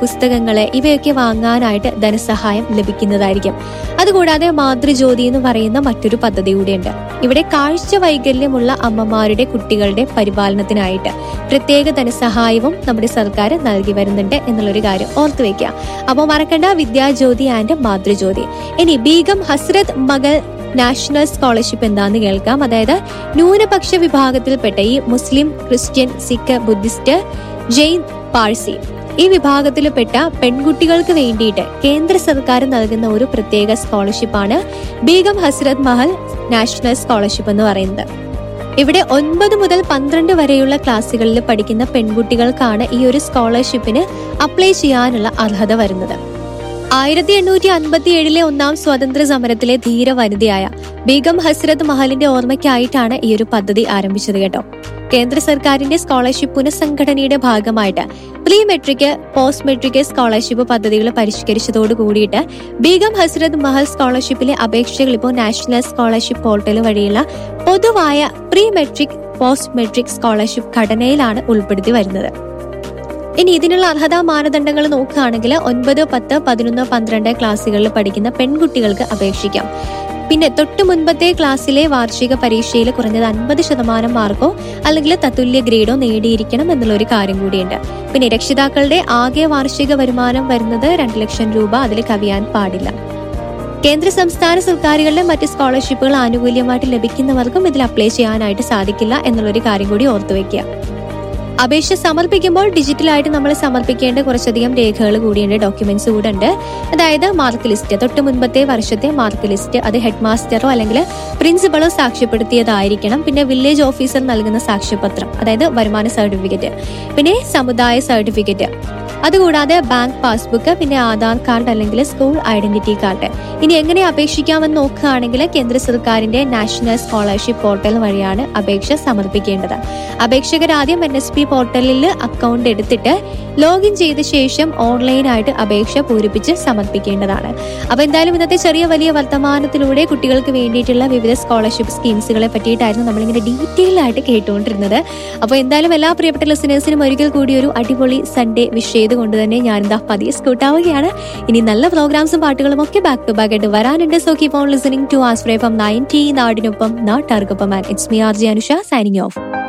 പുസ്തകങ്ങള് ഇവയൊക്കെ വാങ്ങാനായിട്ട് ധനസഹായം ലഭിക്കുന്നതായിരിക്കും അതുകൂടാതെ മാതൃജ്യോതി എന്ന് പറയുന്ന മറ്റൊരു പദ്ധതി കൂടിയുണ്ട് ഇവിടെ കാഴ്ച വൈകല്യമുള്ള അമ്മമാരുടെ കുട്ടികളുടെ പരിപാലനത്തിനായിട്ട് പ്രത്യേക ധനസഹായവും നമ്മുടെ സർക്കാർ നൽകി വരുന്നുണ്ട് എന്നുള്ളൊരു കാര്യം ഓർത്തു വെക്കുക അപ്പോൾ മറക്കണ്ട വിദ്യാജ്യോതി ആൻഡ് മാതൃജ്യോതി ഇനി ബീഗം ഹസ്രത് മകൾ നാഷണൽ സ്കോളർഷിപ്പ് എന്താന്ന് കേൾക്കാം അതായത് ന്യൂനപക്ഷ വിഭാഗത്തിൽപ്പെട്ട ഈ Muslim Christian Sikh Buddhist Jain Parsi ഈ വിഭാഗത്തിൽപ്പെട്ട പെൺകുട്ടികൾക്ക് വേണ്ടിയിട്ട് കേന്ദ്ര സർക്കാർ നൽകുന്ന ഒരു പ്രത്യേക സ്കോളർഷിപ്പാണ് ബീഗം ഹസ്രത് മഹൽ നാഷണൽ സ്കോളർഷിപ്പ് എന്ന് പറയുന്നത് ഇവിടെ ഒൻപത് മുതൽ പന്ത്രണ്ട് വരെയുള്ള ക്ലാസ്സുകളിൽ പഠിക്കുന്ന പെൺകുട്ടികൾക്കാണ് ഈ ഒരു സ്കോളർഷിപ്പിന് അപ്ലൈ ചെയ്യാനുള്ള അർഹത വരുന്നത് ആയിരത്തി എണ്ണൂറ്റി അൻപത്തി ഏഴിലെ ഒന്നാം സ്വാതന്ത്ര്യ സമരത്തിലെ ധീര വനിതയായ ബീഗം ഹസ്രത് മഹലിന്റെ ഓർമ്മയ്ക്കായിട്ടാണ് ഈ ഒരു പദ്ധതി ആരംഭിച്ചത് കേട്ടോ കേന്ദ്ര സർക്കാരിന്റെ സ്കോളർഷിപ്പ് പുനഃസംഘടനയുടെ ഭാഗമായിട്ട് pre matric post matric scholarship പദ്ധതികൾ പരിഷ്കരിച്ചതോട് കൂടിയിട്ട് ബീഗം ഹസ്രത് മഹൽ സ്കോളർഷിപ്പിലെ അപേക്ഷകൾ ഇപ്പോൾ നാഷണൽ സ്കോളർഷിപ്പ് പോർട്ടൽ വഴിയുള്ള പൊതുവായ pre matric post matric scholarship ഘടനയിലാണ് ഉൾപ്പെടുത്തി വരുന്നത് ഇനി ഇതിനുള്ള അർഹതാ മാനദണ്ഡങ്ങൾ നോക്കുകയാണെങ്കിൽ ഒൻപത് പത്ത് പതിനൊന്ന് പന്ത്രണ്ട് ക്ലാസ്സുകളിൽ പഠിക്കുന്ന പെൺകുട്ടികൾക്ക് അപേക്ഷിക്കാം പിന്നെ തൊട്ടു മുൻപത്തെ ക്ലാസ്സിലെ വാർഷിക പരീക്ഷയിൽ കുറഞ്ഞത് അൻപത് ശതമാനം മാർക്കോ അല്ലെങ്കിൽ തത്തുല്യ ഗ്രേഡോ നേടിയിരിക്കണം എന്നുള്ള ഒരു കാര്യം കൂടിയുണ്ട് പിന്നെ രക്ഷിതാക്കളുടെ ആകെ വാർഷിക വരുമാനം വരുന്നത് രണ്ട് ലക്ഷം രൂപ അതിൽ കവിയാൻ പാടില്ല കേന്ദ്ര സംസ്ഥാന സർക്കാരുകളുടെ മറ്റ് സ്കോളർഷിപ്പുകൾ ആനുകൂല്യമായിട്ട് ലഭിക്കുന്നവർക്കും ഇതിൽ അപ്ലൈ ചെയ്യാനായിട്ട് സാധിക്കില്ല എന്നുള്ളൊരു കാര്യം കൂടി ഓർത്തു വെക്കുക അപേക്ഷ സമർപ്പിക്കുമ്പോൾ ഡിജിറ്റലായിട്ട് നമ്മൾ സമർപ്പിക്കേണ്ട കുറച്ചധികം രേഖകൾ കൂടിയുണ്ട് ഡോക്യുമെന്റ്സ് കൂടെ ഉണ്ട് അതായത് മാർക്ക് ലിസ്റ്റ് തൊട്ട് മുൻപത്തെ വർഷത്തെ മാർക്ക് ലിസ്റ്റ് അത് ഹെഡ് മാസ്റ്ററോ അല്ലെങ്കിൽ പ്രിൻസിപ്പളോ സാക്ഷ്യപ്പെടുത്തിയതായിരിക്കണം പിന്നെ വില്ലേജ് ഓഫീസർ നൽകുന്ന സാക്ഷ്യപത്രം അതായത് വരുമാന സർട്ടിഫിക്കറ്റ് പിന്നെ സമുദായ സർട്ടിഫിക്കറ്റ് അതുകൂടാതെ ബാങ്ക് പാസ്ബുക്ക് പിന്നെ ആധാർ കാർഡ് അല്ലെങ്കിൽ സ്കൂൾ ഐഡന്റിറ്റി കാർഡ് ഇനി എങ്ങനെ അപേക്ഷിക്കാമെന്ന് നോക്കുകയാണെങ്കിൽ കേന്ദ്ര സർക്കാരിന്റെ നാഷണൽ സ്കോളർഷിപ്പ് പോർട്ടൽ വഴിയാണ് അപേക്ഷ സമർപ്പിക്കേണ്ടത് അപേക്ഷകർ ആദ്യം എൻ എസ് പി പോർട്ടലിൽ അക്കൗണ്ട് എടുത്തിട്ട് ലോഗിൻ ചെയ്ത ശേഷം ഓൺലൈനായിട്ട് അപേക്ഷ പൂരിപ്പിച്ച് സമർപ്പിക്കേണ്ടതാണ് അപ്പൊ എന്തായാലും ഇന്നത്തെ ചെറിയ വലിയ വർത്തമാനത്തിലൂടെ കുട്ടികൾക്ക് വേണ്ടിയിട്ടുള്ള വിവിധ സ്കോളർഷിപ്പ് സ്കീംസുകളെ പറ്റിയിട്ടായിരുന്നു നമ്മളിങ്ങനെ ഡീറ്റെയിൽ ആയിട്ട് കേട്ടുകൊണ്ടിരുന്നത് അപ്പോൾ എന്തായാലും എല്ലാ പ്രിയപ്പെട്ട ലിസണേഴ്സിനും ഒരിക്കൽ കൂടി ഒരു അടിപൊളി സൺഡേ വിഷ് ചെയ്തുകൊണ്ട് തന്നെ ഞാൻ എന്താ പതിയെ സ്കൂട്ടാവുകയാണ് ഇനി നല്ല പ്രോഗ്രാംസും പാട്ടുകളും ഒക്കെ ബാക്ക് ടു ബാക്ക് ആയിട്ട് വരാനുണ്ട് so keep on listening to Asprey from ninety നാടിനൊപ്പം നാട്ടാർക്കൊപ്പം and it's me R J Anusha signing of